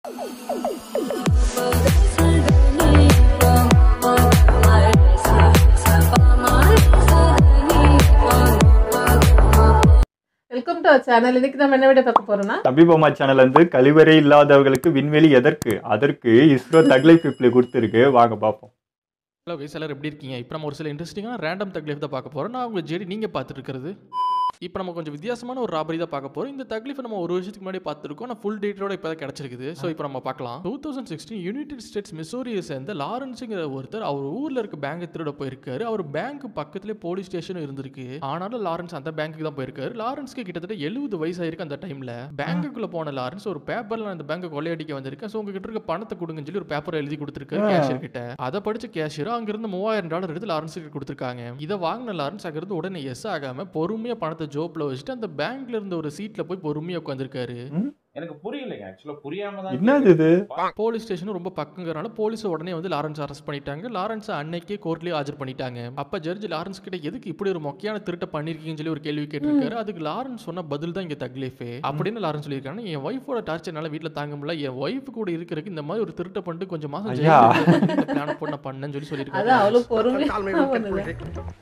Welcome to our channel இன்னைக்கு நம்ம என்ன வீடியோ பார்க்க போறோம்னா தபிபமா சேனல் வந்து கழிவறை இல்லாதவர்களுக்கு விண்வெளி எதற்கு அதற்கு இஸ்ரோ தக்லை பிப்ளி கொடுத்துருக்கு வாங்க பார்ப்போம் ஹலோ கைஸ் எல்லாரும் எப்படி இருக்கீங்க இப்போ நம்ம ஒரு சில இன்ட்ரெஸ்டிங்கான ரேண்டம் தக்லீஃப் தான் பார்க்க போகிறோம் நான் உங்கள் ஜெடி நீங்கள் பார்த்துட்டு இருக்கிறது இப்போ நம்ம கொஞ்சம் வித்தியாசமான ஒரு ராபரி தான் பார்க்க போகிறோம் இந்த தக்லீஃபை நம்ம ஒரு வருஷத்துக்கு முன்னாடி பார்த்துருக்கோம் நான் ஃபுல் டேட்டோட இப்போ தான் கிடச்சிருக்குது ஸோ இப்போ நம்ம பார்க்கலாம் two thousand sixteen United States மிசோரியை சேர்ந்த லாரன்ஸுங்கிற ஒருத்தர் அவர் ஊரில் இருக்க பேங்கை திருட போயிருக்காரு அவர் பேங்க் பக்கத்துலேயே போலீஸ் ஸ்டேஷனும் இருந்திருக்கு ஆனாலும் லாரன்ஸ் அந்த பேங்க்குக்கு தான் போயிருக்காரு லாரன்ஸ்க்கு கிட்டத்தட்ட எழுபது வயசு ஆயிருக்கு அந்த டைமில் பேங்குக்குள்ள போன லாரன்ஸ் ஒரு பேப்பரில் நான் அந்த பேங்கை கொள்ளையடிக்க வந்திருக்கேன் ஸோ உங்ககிட்ட இருக்க பணத்தை கொடுங்கன்னு சொல்லி ஒரு பேப்பர் எழுதி கொடுத்துருக்காரு கேஷியர் கிட்ட அதை படிச்ச கேஷியர் அங்கிருந்து மூவாயிரம் டாலர் எடுத்து லாரன்ஸுக்கு கொடுத்துருக்காங்க இதை வாங்கின லாரன்ஸ் அங்கிருந்து உடனே எஸ் ஆகாம பொறுமையா பணத்தை ஜோப்ல வச்சுட்டு அந்த பேங்க்ல இருந்த ஒரு சீட்ல போய் பொறுமையா உட்காந்துருக்காரு எனக்கு புரியலைங்க ஆக்சுவலா புரியாம தான் என்னது இது போலீஸ் ஸ்டேஷனும் ரொம்ப பக்கங்கிறனால போலீஸ் உடனே வந்து லாரன்ஸ் அரெஸ்ட் பண்ணிட்டாங்க லாரன்ஸ் அன்னைக்கே கோர்ட்லயே ஆஜர் பண்ணிட்டாங்க அப்ப ஜட்ஜ் லாரன்ஸ் கிட்ட எதுக்கு இப்படி ஒரு மொக்கையான திருட்ட பண்ணிருக்கீங்கன்னு சொல்லி ஒரு கேள்வி கேட்டிருக்காரு அதுக்கு லாரன்ஸ் சொன்ன பதில் தான் இங்க தக்லீஃபே அப்படின்னு லாரன்ஸ் சொல்லியிருக்காங்க என் ஒய்ஃபோட டார்ச்சர்னால வீட்ல தாங்க முடியல என் ஒய்ஃப் கூட இருக்கிறதுக்கு இந்த மாதிரி ஒரு திருட்ட பண்ணிட்டு கொஞ்சம் மாசம் ஐயா. பிளான் பண்ண பண்ணேன்னு சொல்லி அது சொல்லியிருக்காங்க அவ்வளவு பொறுமையா பண்ணுது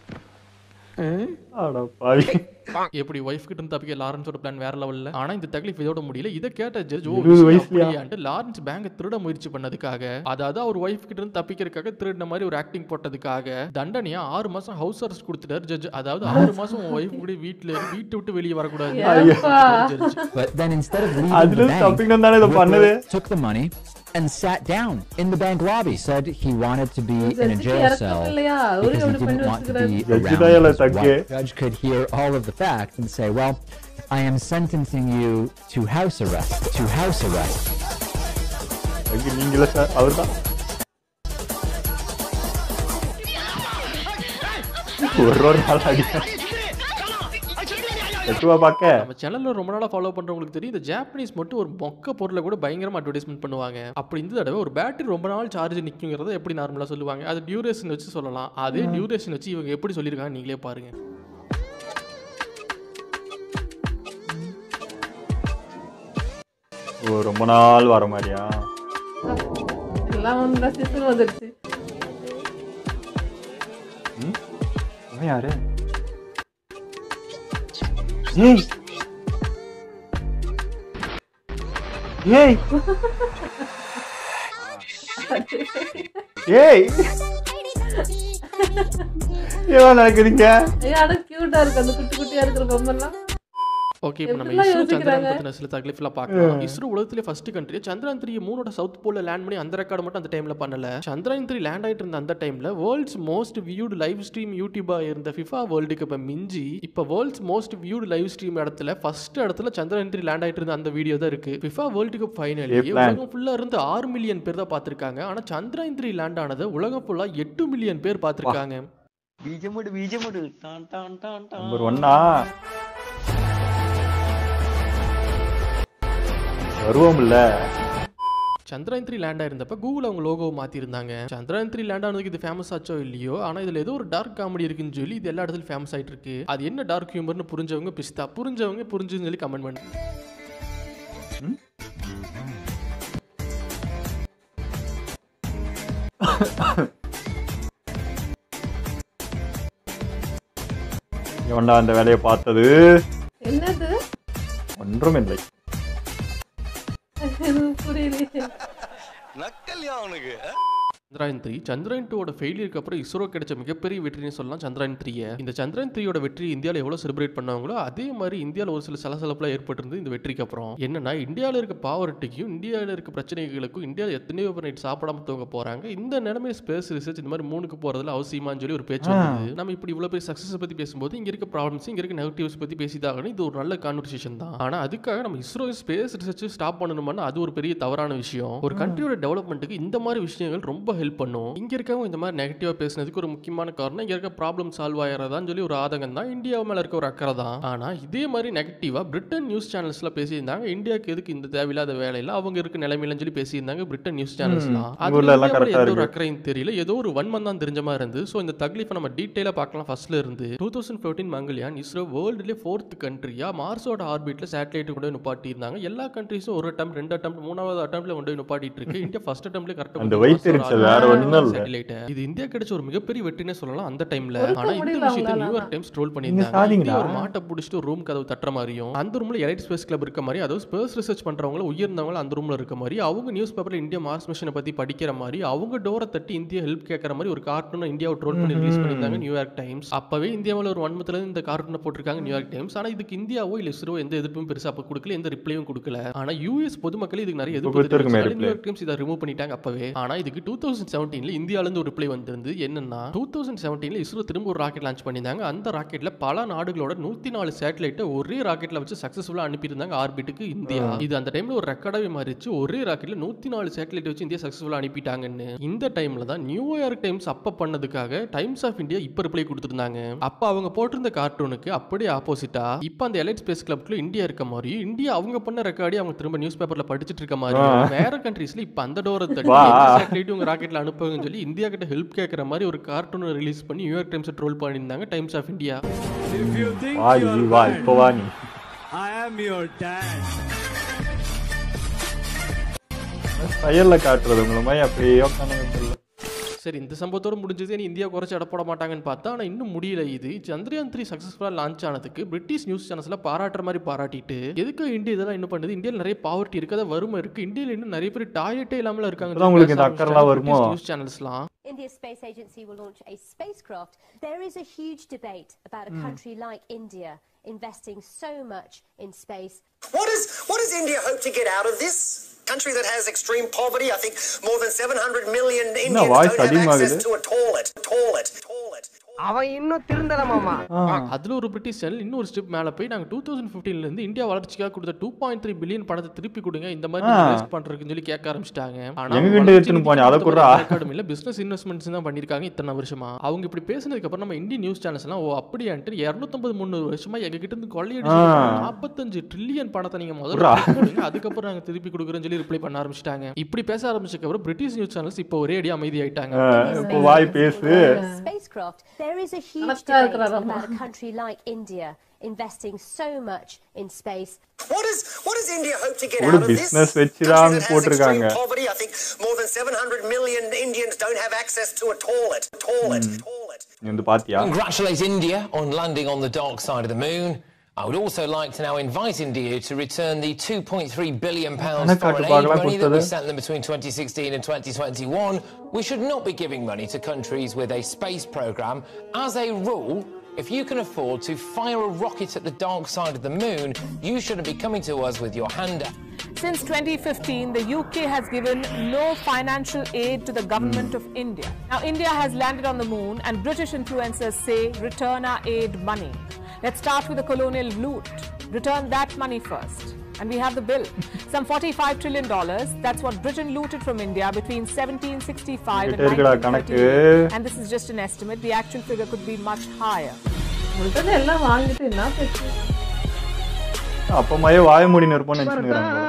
அட பாவி எப்படி ஒய்ஃப் கிட்ட இருந்து தப்பிக்க லாரன்ஸோட பிளான் வேற லெவல்ல ஆனா இந்த தக்லீஃப் இதோட முடியல இதை கேட்ட ஜட்ஜ் ஓ இருபது வயசுலயா? வயசுல லாரன்ஸ் பேங்க திருட முயற்சி பண்ணதுக்காக அதாவது அவர் ஒய்ஃப் கிட்ட இருந்து தப்பிக்கிறதுக்காக திருடின மாதிரி ஒரு ஆக்டிங் போட்டதுக்காக தண்டனையா ஆறு மாசம் ஹவுஸ் அரெஸ்ட் கொடுத்துட்டாரு ஜட்ஜ் அதாவது ஆறு மாசம் உன் ஒய்ஃப் கூட வீட்டுல வீட்டை விட்டு வெளியே வரக்கூடாது ஏப்பா. Judge But then instead of leaving the அதுல bank, தப்பிக்கணும் தானே இதை பண்ணுது Woodward took the money and sat down in the bank lobby. Said he wanted to be in a ஜட்ஜுக்கு jail இறக்கம் cell இல்லையா அவரு because he எப்படி பண்ணி didn't want to வச்சுக்கிறாரு be Judge around தான் எல்லாம் his தக்கு. wife. Judge could hear all of the facts and say, "Well, I am sentencing you to house arrest. To house arrest." அதுக்கு நீங்களே சார் அவர் தான் ஒரு ஒரு நாள் அடிக்க எட்டுவா பார்க்க நம்ம சேனல்ல ரொம்ப நாளா ஃபாலோ பண்றவங்களுக்கு தெரியும் இந்த ஜாப்பனீஸ் மட்டும் ஒரு மொக்க பொருளை கூட பயங்கரமா அட்வர்டைஸ்மெண்ட் பண்ணுவாங்க அப்படி இந்த தடவை ஒரு பேட்டரி ரொம்ப நாள் சார்ஜ் நிற்குங்கிறத எப்படி நார்மலா சொல்லுவாங்க அது டியூரேஷன் வச்சு சொல்லலாம் அதே டியூரேஷன் வச்சு இவங்க எப்படி சொல்லியிருக்காங்க நீங்களே பாருங்க ஓ ரொம்ப நாள் வர மாதிரியா எல்லாம் வந்து சிசு வந்துருச்சு இவன் யாரு ஏய் ஏய் ஏய் ஏவா நடக்குதுங்க ஐயா ஆனா கியூட்டா இருக்கு அந்த குட்டி குட்டியா இருக்கிற பொம்மைலாம் ஓகே இப்போ நம்ம எப்படிலாம் இஸ்ரோ சந்திரன் யோசிக்கிறாங்க? பத்தின சில தகவலாம் பார்க்கலாம் இஸ்ரோ உலகத்திலே ஃபர்ஸ்ட் கண்ட்ரி சந்திரன் த்ரீ மூணோட சவுத் போல லேண்ட் பண்ணி அந்த ரெக்கார்டு மட்டும் அந்த டைம்ல பண்ணல சந்திரன் த்ரீ லேண்ட் ஆயிட்டு இருந்த அந்த டைம்ல world's most viewed live stream யூடியூபா இருந்த ஃபிஃபா வேர்ல்டு கப்பை மிஞ்சி இப்போ world's most viewed live stream இடத்துல ஃபர்ஸ்ட் இடத்துல சந்திரன் த்ரீ லேண்ட் ஆயிட்டு இருந்த அந்த வீடியோ தான் இருக்கு ஃபிஃபா வேர்ல்டு கப் ஃபைனல் ஏ plan. உலகம் ஃபுல்லா இருந்து ஆறு மில்லியன் பேர் தான் பார்த்திருக்காங்க ஆனா சந்திரன் த்ரீ லேண்ட் ஆனது உலகம் ஃபுல்லா எட்டு மில்லியன் பேர் பார்த்திருக்காங்க ബീജമുട് ബീജമുട് ടാൻ ടാൻ ടാൻ ടാൻ நம்பர் ஒன்னா வருவோம்ல சந்திரயான் த்ரீ லேண்ட் ஆயிருந்தப்ப கூகுள் அவங்க லோகோ மாத்திருந்தாங்க சந்திரயான் த்ரீ லேண்ட் ஆனதுக்கு இது ஃபேமஸ் ஆச்சோ இல்லையோ ஆனா இதுல ஏதோ ஒரு டார்க் காமெடி இருக்குன்னு சொல்லி இது எல்லா இடத்துலயும் ஃபேமஸ் ஆயிட்டு இருக்கு அது என்ன டார்க் ஹியூமர்னு புரிஞ்சவங்க பிஸ்தா புரிஞ்சவங்க புரிஞ்சுன்னு சொல்லி கமெண்ட் பண்ணு இவன்டா அந்த வேலையை பார்த்தது என்னது ஒன்றும் இல்லை எனக்கு புரியலையே നക്കല്ലേ അവനുക്ക് சந்திராயன் த்ரீ சந்திராயன் டூவோட ஃபெயிலியருக்கு அப்புறம் இஸ்ரோ கிடைச்ச மிகப்பெரிய வெற்றின்னு சொல்லலாம் சந்திராயன் த்ரீயை இந்த சந்திராயன் த்ரீயோட வெற்றி இந்தியாவில் எவ்வளோ செலிப்ரேட் பண்ணாங்களோ அதே மாதிரி இந்தியாவில் ஒரு சில சலசலப்புலாம் ஏற்பட்டிருந்து இந்த வெற்றிக்கு அப்புறம் என்னன்னா இந்தியாவில் இருக்க பாவர்ட்டிக்கும் இந்தியாவில் இருக்க பிரச்சனைகளுக்கும் இந்தியாவில் எத்தனையோ பேர் நைட் சாப்பிடாம தூங்க போறாங்க இந்த நிலைமை ஸ்பேஸ் ரிசர்ச் இந்த மாதிரி மூணுக்கு போறதுல அவசியமான்னு சொல்லி ஒரு பேச்சு வந்தது நம்ம இப்படி இவ்வளோ பெரிய சக்ஸஸ் பத்தி பேசும்போது இங்க இருக்க ப்ராப்ளம்ஸ் இங்க இருக்க நெகட்டிவ்ஸ் பத்தி பேசிதாகணும் இது ஒரு நல்ல கான்வர்சேஷன் தான் ஆனா அதுக்காக நம்ம இஸ்ரோ ஸ்பேஸ் ரிசர்ச் ஸ்டாப் பண்ணணுமானா அது ஒரு பெரிய தவறான விஷயம் ஒரு கண்ட்ரியோட டெவலப்மெண்ட்டுக்கு இந்த மாதிரி விஷயங்கள் ரொம்ப ஹெல்ப் பண்ணும் இங்க இருக்கவங்க இந்த மாதிரி நெகட்டிவா பேசுனதுக்கு ஒரு முக்கியமான காரணம் இங்க இருக்க ப்ராப்ளம் சால்வ் ஆகிறதான்னு சொல்லி ஒரு ஆதங்கம் தான் இந்தியா மேல இருக்க ஒரு அக்கறை தான் ஆனா இதே மாதிரி நெகட்டிவா பிரிட்டன் நியூஸ் சேனல்ஸ்ல பேசியிருந்தாங்க இந்தியாவுக்கு எதுக்கு இந்த தேவையில்லாத வேலையில அவங்க இருக்க நிலைமையிலன்னு சொல்லி பேசியிருந்தாங்க பிரிட்டன் நியூஸ் சேனல்ஸ்லாம் ம். ஊர்ல எல்லாம் correct ஆ எந்த ஒரு இருக்கு. அக்கறையும் தெரியல ஏதோ ஒரு வன்மம் தான் தெரிஞ்ச மாதிரி இருந்து ஸோ இந்த தக்லீஃபை நம்ம டீட்டெயிலாக பார்க்கலாம் ஃபர்ஸ்ட்ல இருந்து two thousand fourteen Mangalyaan ISRO வேர்ல்டுலேயே ஃபோர்த் கண்ட்ரியா மார்ஸோட ஆர்பிட்ல சேட்டலைட் கொண்டு போய் நிப்பாட்டி இருந்தாங்க எல்லா கண்ட்ரிஸும் ஒரு அட்டம் ரெண்டு அட்டம் மூணாவது அட்டம்ல கொண்டு போய் நிப்பாட்டிட்டு இருக்கு இந்தியா ஃபர்ஸ்ட் அட்டம்ல கரெக்டாக அந்த வைத்தறிச்சல் வேற ஒண்ணும் இல்ல. சேட்டலைட் இது இந்தியா கிடைச்ச ஒரு மிகப்பெரிய வெற்றினே சொல்லலாம் அந்த டைம்ல பொறுக்க ஆனா இந்த முடியல விஷயத்தை அவங்களால. நியூயார்க் டைம்ஸ் ட்ரோல் நீங்க பண்ணியிருந்தாங்க சாதிங்கடா. இந்தியா ஒரு மாட்டை பிடிச்சிட்டு ரூம் கதவு தட்டுற மாதிரியும் அந்த ரூம்ல எலைட் ஸ்பேஸ் கிளப் இருக்க மாதிரி அதாவது ஸ்பேஸ் ரிசர்ச் பண்றவங்க உயர்ந்தவங்க அந்த ரூம்ல இருக்க மாதிரி அவங்க நியூஸ் பேப்பர்ல இந்தியா மார்ஸ் மிஷனை பத்தி படிக்கிற மாதிரி அவங்க டோரை தட்டி இந்தியா ஹெல்ப் கேட்கற மாதிரி ஒரு கார்ட்டூன் இந்தியாவை ட்ரோல் பண்ணி ரிலீஸ் பண்ணியிருந்தாங்க நியூயார்க் டைம்ஸ் அப்பவே இந்தியாவில் ஒரு வன்மத்துல இருந்து இந்த கார்ட்டூனை போட்டிருக்காங்க நியூயார்க் டைம்ஸ் ஆனா இதுக்கு இந்தியாவோ இல்ல இஸ்ரோ எந்த எதிர்ப்பும் பெருசா அப்ப கொடுக்கல எந்த ரிப்ளையும் கொடுக்கல ஆனா யூஎஸ் பொதுமக்கள் இதுக்கு நிறைய எதிர்ப்பு கொடுத்திருக்குமே தெரிவிச்சாங்க. reply. நியூயார்க் டைம்ஸ் இதை ரிமூவ் பண்ணிட்டாங்க அப்பவே ஆனா இதுக்கு டூ தௌசண்ட் செவன்டீன்ல இந்தியால இருந்து ஒரு ரிப்ளை வந்திருந்து என்னன்னா டூ தௌசண்ட் செவன்டீன்ல இஸ்ரோ திரும்ப ஒரு ராக்கெட் லான்ச் பண்ணியிருந்தாங்க அந்த ராக்கெட்ல பல நாடுகளோட நூத்தி நாலு சேட்டலைட்டை ஒரே ராக்கெட்ல வச்சு சக்சஸ்ஃபுல்லா அனுப்பியிருந்தாங்க ஆர்பிட்டுக்கு இந்தியா இது அந்த டைம்ல ஒரு ரெக்கார்டாவே மாறிச்சு ஒரே ராக்கெட்ல நூத்தி நாலு சேட்டலைட் வச்சு இந்தியா சக்சஸ்ஃபுல்லா அனுப்பிட்டாங்கன்னு இந்த டைம்ல தான் நியூயார்க் டைம்ஸ் அப்ப பண்ணதுக்காக டைம்ஸ் ஆஃப் இந்தியா இப்ப ரிப்ளை கொடுத்துருந்தாங்க அப்ப அவங்க போட்டிருந்த கார்ட்டூனுக்கு அப்படியே ஆப்போசிட்டா இப்ப அந்த எலைட் ஸ்பேஸ் கிளப்ல இந்தியா இருக்க மாதிரி இந்தியா அவங்க பண்ண ரெக்கார்டி அவங்க திரும்ப நியூஸ் பேப்பர்ல படிச்சிட்டு இருக்க மாதிரி வேற கண்ட்ரீஸ்ல இப்ப அந்த டோரை தட்டி வா. சேட்டலைட் உங்க ராக்கெட்ல அனுப்புங்கன்னு சொல்லி இந்தியா கிட்ட ஹெல்ப் கேட்கற மாதிரி ஒரு கார்ட்டூனை ரிலீஸ் பண்ணி நியூயார்க் டைம்ஸ் ட்ரோல் பண்ணியிருந்தாங்க Times of India If you think வா you're ஜி வா mad, இப்போ வா நீ I am your dad. செயல்ல காட்டுறது உங்களை மாதிரி அப்படியே உட்காந்து தெரியல சரி இந்த சம்பவத்தோட முடிஞ்சது இனி இந்தியா குறைச்சி அடப்பட மாட்டாங்கன்னு பார்த்தா ஆனால் இன்னும் முடியல இது சந்திரயான் த்ரீ சக்ஸஸ்ஃபுல்லாக லான்ச் ஆனதுக்கு பிரிட்டிஷ் நியூஸ் சேனல்ஸ்ல பாராட்டுற மாதிரி பாராட்டிட்டு எதுக்கு இந்தியா இதெல்லாம் இன்னும் பண்ணுது இந்தியாவில் நிறைய பாவர்ட்டி இருக்கு அதான் வறுமை இருக்கு இந்தியாவில் இன்னும் நிறைய பேர் டாய்லெட்டே இல்லாமல் இருக்காங்க அதான் உங்களுக்கு இந்த அக்கறைலாம் வருமோ? நியூஸ் சேனல்ஸ்லாம் India's space agency will launch a spacecraft. There is a huge debate about a country like India investing so much in space. What, is, what does India hope to get out of this? Country that has extreme poverty. I think more than 700 million Indians voice don't have அதிகமாகுது. access to a toilet. Toilet. Toilet. அவன் இன்னும் திருந்தல மாமா அதுல ஒரு British channel இன்னொரு step மேல போய் நாங்க டூ தௌசண்ட் ஃபிஃப்டீன்ல இருந்து இந்தியா வளர்ச்சிக்காக கொடுத்த டூ பாயிண்ட் த்ரீ பில்லியன் பணத்தை திருப்பி கொடுங்க இந்த மாதிரி ஆ. வேஸ்ட் பண்றதுக்குன்னு சொல்லி கேட்க ஆரம்பிச்சிட்டாங்க எங்க கிட்ட எடுத்துன்னு போனே, அதை குடுறா. அகாடமில பிசினஸ் இன்வெஸ்ட்மெண்ட்ஸ் தான் பண்ணிருக்காங்க இத்தனை வருஷமா அவங்க இப்படி பேசினதுக்கு அப்புறம் நம்ம இந்தியன் நியூஸ் சேனல்ஸ் எல்லாம் ஓ அப்படியான்ட்டு இரநூத்தம்பது முந்நூறு வருஷமா எங்க கிட்ட இருந்து கொள்ளையடிச்சு ஆ. நாற்பத்தஞ்சு ட்ரில்லியன் பணத்தை நீங்க முதல்ல குடுறா. திருப்பி கொடுங்க, அதுக்கப்புறம் நாங்க திருப்பி கொடுக்குறோம்னு சொல்லி ரிப்ளை பண்ண ஆரம்பிச்சிட்டாங்க இப்படி பேச ஆரம்பிச்சதுக்கு அப்புறம் பிரிட்டிஷ் நியூஸ் சேனல்ஸ் இப்போ ஒரே அடி அமைதியாயிட்டாங்க இப்போ வாய் பேசு Spacecraft. There is a huge கணக்கா debate இருக்கிறாராமா. about a country like India investing so much in space. What, is, what does India hope to get ஒரு out of this? business வச்சு Country தான் that has போட்டிருக்காங்க. extreme poverty. I think more than 700 million Indians don't have access to a toilet. Toilet. Toilet. நீ வந்து பாத்தியா Congratulate India on landing on the dark side of the moon. I would also like to now invite India to return the 2.3 billion pounds கணக்காட்டு foreign aid பார்க்கலாம் money that we கொடுத்தது. sent them between 2016 and 2021. We should not be giving money to countries with a space program. As a rule, if you can afford to fire a rocket at the dark side of the moon, you shouldn't be coming to us with your hand out. Since 2015, the UK has given no financial aid to the government of India. Now, India has landed on the moon, and British influencers say return our aid money. Let's start with the colonial loot. Return that money first. And we have the bill. Some $45 trillion. That's what Britain looted from India between 1765 and கிட்ட இருக்குடா கணக்கு. 1938. And this is just an estimate. The actual figure could be much higher. உங்கள்கிட்ட இருந்து எல்லாம் வாங்கிட்டு என்ன பேச்சு அப்பமாயே வாய மூடி நிற்போம்னு நினச்சிருக்கிறாங்க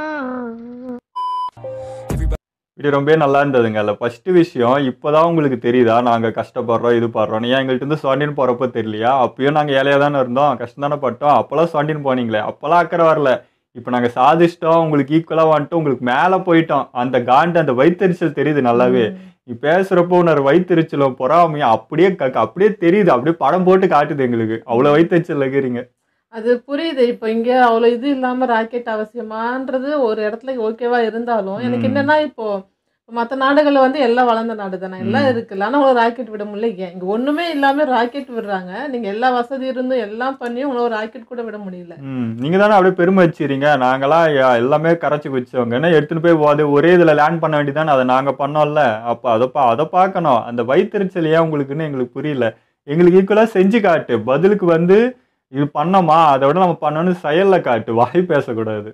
வீடியோ ரொம்பவே நல்லா இருந்ததுங்க அதில் ஃபஸ்ட்டு விஷயம் இப்போதான் உங்களுக்கு தெரியுதா நாங்கள் கஷ்டப்படுறோம் இது படுறோம் ஏன் எங்கள்கிட்ட இருந்து சொண்டின்னு போகிறப்போ தெரியலையா அப்பயும் நாங்கள் ஏழையாக தானே இருந்தோம் கஷ்டம் தானே பட்டோம் அப்போல்லாம் சொண்டின்னு போனீங்களே அப்போல்லாம் அக்கறை வரல இப்போ நாங்கள் சாதிச்சிட்டோம் உங்களுக்கு ஈக்குவலாக வந்துட்டு உங்களுக்கு மேலே போயிட்டோம் அந்த காண்டு அந்த வயிற்றுச்சல் தெரியுது நல்லாவே நீ பேசுகிறப்போ உன்னோட வயிற்றுச்சலும் பொறாமையும் அப்படியே க அப்படியே தெரியுது அப்படியே படம் போட்டு காட்டுது எங்களுக்கு அவ்வளோ வயிற்றுச்சல் இருக்கிறீங்க அது புரியுது இப்போ இங்க அவ்வளவு இது இல்லாம ராக்கெட் அவசியமான்றது ஒரு இடத்துல ஓகேவா இருந்தாலும் எனக்கு ம். என்னன்னா இப்போ மற்ற நாடுகள்ல வந்து எல்லாம் வளர்ந்த நாடு தானே எல்லாம் ம். இருக்குல்ல ஆனா ஒரு ராக்கெட் விட முடியல ஏன் இங்க ஒண்ணுமே இல்லாம ராக்கெட் விடுறாங்க நீங்க எல்லா வசதி இருந்தும் எல்லாம் பண்ணியும் உங்களை ஒரு ராக்கெட் கூட விட முடியல ம் நீங்கள் தானே அப்படியே பெருமை வச்சுறீங்க நாங்களாம் யா- எல்லாமே கரைச்சி வச்சவங்க என்ன எடுத்துன்னு போய் அது ஒரே இதில் லேண்ட் பண்ண வேண்டியதானே அதை நாங்கள் பண்ணோம்ல அப்போ அதை பா அதை பார்க்கணும் அந்த வயிற்றுச்சல் ஏன் உங்களுக்குன்னு எங்களுக்கு புரியல எங்களுக்கு ஈக்குவலாக செஞ்சு காட்டு பதிலுக்கு வந்து இது பண்ணோமா அதை விட நம்ம பண்ணோன்னு செயலில் காட்டு வாய் பேசக்கூடாது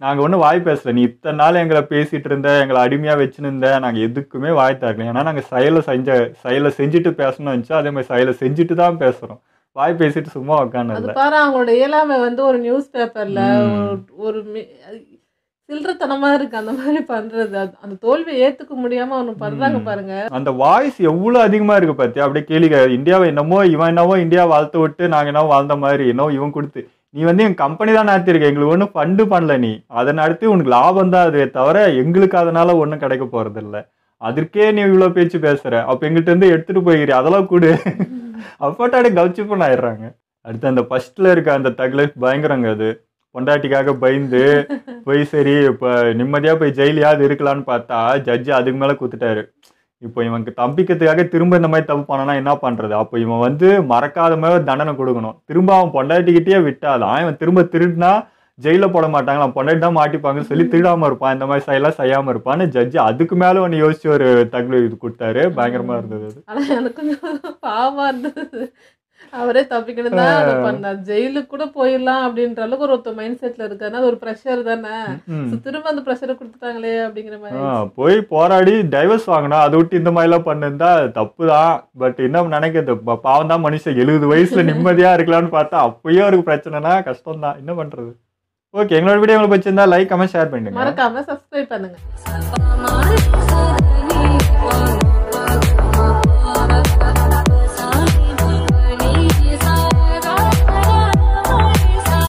நாங்கள் ஒன்றும் வாய் பேசல நீ இத்தனை நாள் எங்களை பேசிட்டு இருந்த எங்களை அடிமையாக வச்சுருந்த நாங்கள் எதுக்குமே வாய் தரல ஏன்னா நாங்கள் செயலை செஞ்ச செயலை செஞ்சுட்டு பேசணும்னு இருந்துச்சோ அதே மாதிரி செயலை செஞ்சுட்டு தான் பேசுகிறோம் வாய் பேசிட்டு சும்மா அது உட்காந்து பாரு அவங்களோட இயலாமை வந்து ஒரு நியூஸ் பேப்பர்ல ம். ஒரு மி- அது சில்லறத்தனமா இருக்கு அந்த மாதிரி பண்றது அது- அந்த தோல்வியை ஏத்துக்க முடியாம அவனு பண்றாங்க ம். பாருங்க அந்த வாய்ஸ் எவ்வளோ அதிகமாக இருக்கு பார்த்தியா அப்படியே கேளிக்க இந்தியாவை என்னமோ இவன் என்னவோ இந்தியா வாழ்த்து விட்டு நாங்கள் என்னவோ வாழ்ந்த மாதிரி என்னவோ இவன் கொடுத்து நீ வந்து என் கம்பெனி தான் நடத்திருக்க எங்களுக்கு ஒன்றும் ஃபண்டு பண்ணல நீ அதை நடத்தி உனக்கு லாபம் தான் அதுவே தவிர எங்களுக்கு அதனால ஒன்றும் கிடைக்க போகிறதில்ல அதற்கே நீ இவ்வளோ பேச்சு பேசுற அப்போ எங்கள்கிட்ட இருந்து எடுத்துட்டு போய்கிறிய அதெல்லாம் கொடு அப்போட்டாடி கவுச்சு பண்ண ஆயிடுறாங்க அடுத்து அந்த ஃபர்ஸ்ட்ல இருக்க அந்த தகலை பயங்கரங்க அது பொண்டாட்டிக்காக பயந்து போய் சரி இப்போ நிம்மதியாக போய் ஜெயிலியாவது இருக்கலாம்னு பார்த்தா ஜட்ஜி அதுக்கு மேலே குத்துட்டாரு இப்போ இவனுக்கு தப்பிக்கிறதுக்காக திரும்ப இந்த மாதிரி தப்பு பண்ணனா என்ன பண்றது அப்போ இவன் வந்து மறக்காத மாதிரி தண்டனை கொடுக்கணும் திரும்ப அவன் பொண்டாட்டிக்கிட்டே விட்டாதான் இவன் திரும்ப திருடினா ஜெயில போட மாட்டாங்க அவன் பொண்டாட்டி தான் மாட்டிப்பாங்கன்னு சொல்லி திருடாம இருப்பான் இந்த மாதிரி செயலாம் செய்யாம இருப்பான்னு ஜட்ஜி அதுக்கு மேல ஒன்று யோசிச்சு ஒரு தகவல் இது கொடுத்தாரு பயங்கரமா இருந்தது அது ஆனா எனக்கு கொஞ்சம் பாவமா இருந்தது அவரே தப்பிக்கணும் தான் அதை பண்ணார் ஜெயிலுக்கு கூட போயிடலாம் அப்படின்ற அளவுக்கு ஒரு ஒருத்தர் மைண்ட் செட்ல இருக்காருன்னா அது ஒரு ப்ரெஷர் தானே ம். So, திரும்ப அந்த ப்ரெஷரை கொடுத்துட்டாங்களே அப்படிங்கிற மாதிரி ஆ, போய் போராடி டைவர்ஸ் வாங்கணும் அதை விட்டு இந்த மாதிரிலாம் பண்ணிருந்தா தப்பு தான் பட் என்ன நினைக்கிறது ப- பாவம் தான் மனுஷன் எழுபது வயசுல நிம்மதியா இருக்கலாம்னு பார்த்தா அப்பயே அவருக்கு பிரச்சனைனா கஷ்டம் தான் என்ன பண்றது ஓகே எங்களோட வீடியோ உங்களுக்கு பிடிச்சிருந்தா லைக் கமெண்ட் ஷேர் பண்ணிடுங்க மறக்காம சப்ஸ்கிரைப் பண்ணுங்க